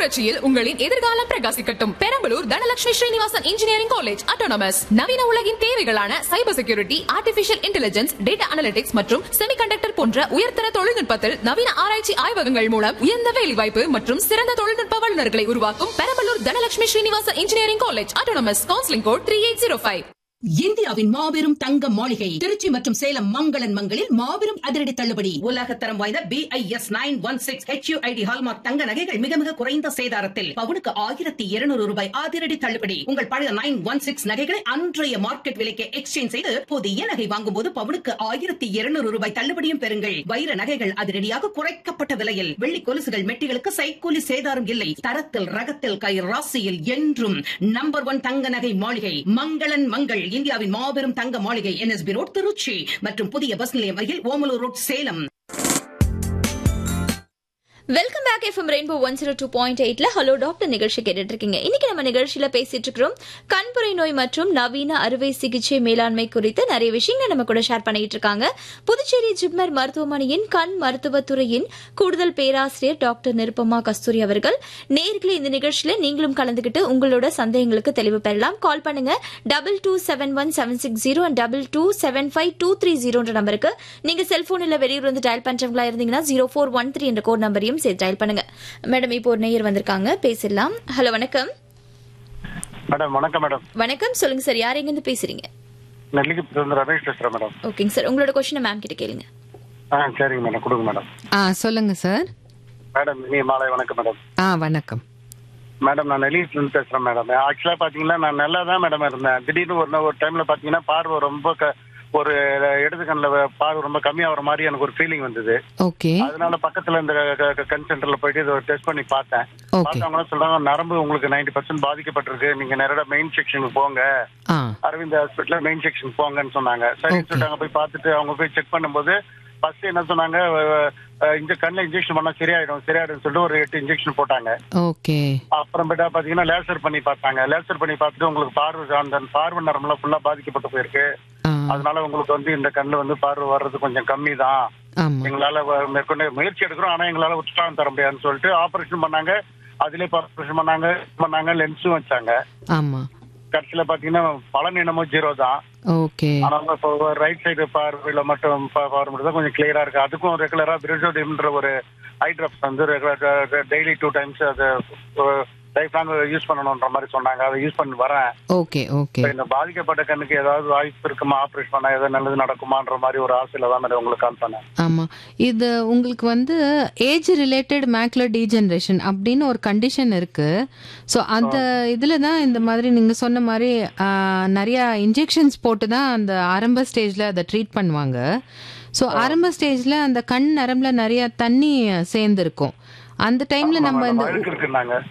புரட்சியில் உங்களின் எதிர்காலம் பிரகாசிக்கட்டும் Perambalur Dhanalakshmi Srinivasan engineering college autonomous நவீன உலகின் தேவைகளான cyber security artificial intelligence data analytics மற்றும் செமிகண்டக்டர் போன்ற உயர்தர தொழில்நுட்பத்தில் நவீன ஆராய்ச்சி ஆய்வகங்கள் மூலம் உயர்ந்த வேலைவாய்ப்பு மற்றும் சிறந்த தொழில்நுட்ப வல்லுநர்களை உருவாக்கும் Perambalur Dhanalakshmi Srinivasan engineering college autonomous counselling code three eight zero five இந்தியாவின் மாபெரும் தங்க மாளிகை திருச்சி மற்றும் சேலம் மங்களன் மங்களில் மாபெரும் அதிரடி தள்ளுபடி உலகத்தரம் வாய்ந்த B I S nine one six H I D hallmark தங்க நகைகள் மிக மிக குறைந்த சேதாரத்தில் பவுனுக்கு ஆயிரத்தி இருநூறு ரூபாய் அதிரடி தள்ளுபடி உங்கள் பழைய நைன் ஒன் சிக்ஸ் நகைகளை அன்றைய மார்க்கெட் விலைக்கு எக்ஸ்சேஞ்ச் செய்து புதிய நகை வாங்கும் போது பவுனுக்கு ஆயிரத்தி இருநூறு ரூபாய் தள்ளுபடியும் பெறுங்கள் வைர நகைகள் அதிரடியாக குறைக்கப்பட்ட விலையில் வெள்ளி கொலுசுகள் மெட்டிகளுக்கு சைக்கூலி சேதாரம் இல்லை தரத்தில் ரகத்தில் கை ராசியில் என்றும் நம்பர் ஒன் தங்க நகை மாளிகை மங்களன் மங்கள் இந்தியாவின் மாபெரும் தங்க மாளிகை என்எஸ்பி ரோட் திருச்சி மற்றும் புதிய பஸ் நிலையம் அருகில் Omalur road Salem welcome back FM rainbow one zero two point எயிட்ல ஹலோ டாக்டர் நிகழ்ச்சி கேட்டுட்டு இருக்கீங்க இன்னைக்கு நம்ம நிகழ்ச்சியில பேசிட்டு இருக்கிறோம் கண்புரை நோய் மற்றும் நவீன அறுவை சிகிச்சை மேலாண்மை குறித்து நிறைய விஷயங்கள் நம்ம கூட ஷேர் பண்ணிட்டு இருக்காங்க புதுச்சேரி ஜிப்மர் மருத்துவமனையின் கண் மருத்துவத்துறையின் கூடுதல் பேராசிரியர் டாக்டர் நிருப்பமா கஸ்தூரி அவர்கள் நேர்களே இந்த நிகழ்ச்சியில நீங்களும் கலந்துகிட்டு உங்களோட சந்தேகங்களுக்கு தெளிவு பெறலாம் கால் பண்ணுங்க double two seven one seven six zero and double two seven five two three ஜீரோன்ற நம்பருக்கு நீங்க செல்போன் இல்ல வெளியூர் வந்து டயல் பண்றவங்களா இருந்தீங்கன்னா ஜீரோ ஃபோர் ஒன் த்ரீ என்ற கோட் நம்பரையும் சேர்த்து டயல் பண்ணுங்க மேடம் இப்போ ஒரு நேயர் வந்திருக்காங்க பேசிடலாம் ஹலோ வணக்கம் மேடம் வணக்கம் மேடம் வணக்கம் சொல்லுங்க சார் யார் எங்க இருந்து பேசுறீங்க நெல்லிக்கு இருந்து ரமேஷ் பேசுறேன் மேடம் ஓகேங்க சார் உங்களோட கொஸ்டினை மேம் கிட்ட கேளுங்க ஆ சரிங்க மேடம் கொடுங்க மேடம் ஆ சொல்லுங்க சார் மேடம் இனி மாலை வணக்கம் மேடம் ஆ வணக்கம் மேடம் நான் நெல்லியில இருந்து பேசுறேன் மேடம் ஆக்சுவலா பாத்தீங்கன்னா நான் நல்லா தான் மேடம் இருந்தேன் திடீர்னு ஒரு ஒரு டைம்ல பாத்தீங்கன்னா பார்வை ரொம்ப க- ஒரு இடது கண்ணில் பார்வை ரொம்ப கம்மியாகிற மாதிரி எனக்கு ஒரு ஃபீலிங் வந்தது ஓகே அதனால பக்கத்துல இந்த கண் சென்டர்ல போயிட்டு இதை டெஸ்ட் பண்ணி பார்த்தேன் ஓகே பார்த்தவங்க சொல்றாங்க நரம்பு உங்களுக்கு நைன்டி பர்சன்ட் பாதிக்கப்பட்டிருக்கு நீங்க நேரடா மெயின் செக்ஷனுக்கு போங்க ஆ அரவிந்த் ஹாஸ்பிட்டல் மெயின் செக்ஷன் போங்கன்னு சொன்னாங்க சரின்னு Okay. சொல்லிட்டு அங்க போய் பார்த்துட்டு அவங்க போய் செக் பண்ணும்போது ஃபர்ஸ்ட் என்ன சொன்னாங்க அஹ், அஹ், இந்த கண்ணில் இன்ஜெக்ஷன் பண்ணா சரியாயிடும் சரியாயிடும் சொல்லிட்டு ஒரு எட்டு இன்ஜெக்ஷன் போட்டாங்க ஓகே அப்புறமேட்டா பாத்தீங்கன்னா லேசர் பண்ணி பார்த்தாங்க லேசர் பண்ணி பார்த்துட்டு உங்களுக்கு பார்வை அந்த பார்வை நரம்புலாம் ஃபுல்லா பாதிக்கப்பட்டு போயிருக்கு ஆ அதனால உங்களுக்கு வந்து இந்த கண்ணுல வந்து பார்வை வர்றது கொஞ்சம் கம்மி தான் ஆமா எங்களால வ- மேற்கொண்டு முயற்சி எடுக்கிறோம் ஆனா எங்களால உற்சாகம் தர முடியாதுன்னு சொல்லிட்டு ஆபரேஷன் பண்ணாங்க அதுலயே ஆபரேஷன் பண்ணாங்க பண்ணாங்க லென்ஸும் வச்சாங்க ஆமா கடைசியில பாத்தீங்கன்னா பலன் என்னமோ ஜீரோ தான் ஓகே ஆனா இப்போ ரைட் சைடு பார்வையில மட்டும் பா- பார்வை மட்டும் தான் கொஞ்சம் கிளியரா இருக்கு அதுக்கும் ரெகுலரா பிரிசோடியம்ன்ற ஒரு ஐ ட்ராப்ஸ் வந்து டெய்லி டூ டைம்ஸ் அது லைஃப் லாங் யூஸ் பண்ணணுன்ற மாதிரி சொன்னாங்க அதை யூஸ் பண்ணி வரேன் ஓகே ஓகே இப்ப இந்த பாதிக்கப்பட்ட கண்ணுக்கு ஏதாவது வாய்ப்பு இருக்குமா ஆபரேஷன் பண்ணா ஏதாவது நல்லது நடக்குமான்ற மாதிரி ஒரு ஆசையில தான் மேடம் உங்களுக்கு கால் பண்ணேன் ஆமா இது உங்களுக்கு வந்து ஏஜ் ரிலேட்டட் மேக்லர் டீஜெனரேஷன் அப்படின்னு ஒரு கண்டிஷன் இருக்கு ஸோ அந்த இதில் தான் இந்த மாதிரி நீங்கள் சொன்ன மாதிரி ஆ, நிறைய இன்ஜெக்ஷன்ஸ் போட்டு தான் அந்த ஆரம்ப ஸ்டேஜில் அதை ட்ரீட் பண்ணுவாங்க ஸோ ஆரம்ப ஸ்டேஜில் அந்த கண் நரம்புல நிறைய தண்ணி சேர்ந்துருக்கும் அந்த டைமில் நம்ம இந்த இருக்குன்னாங்க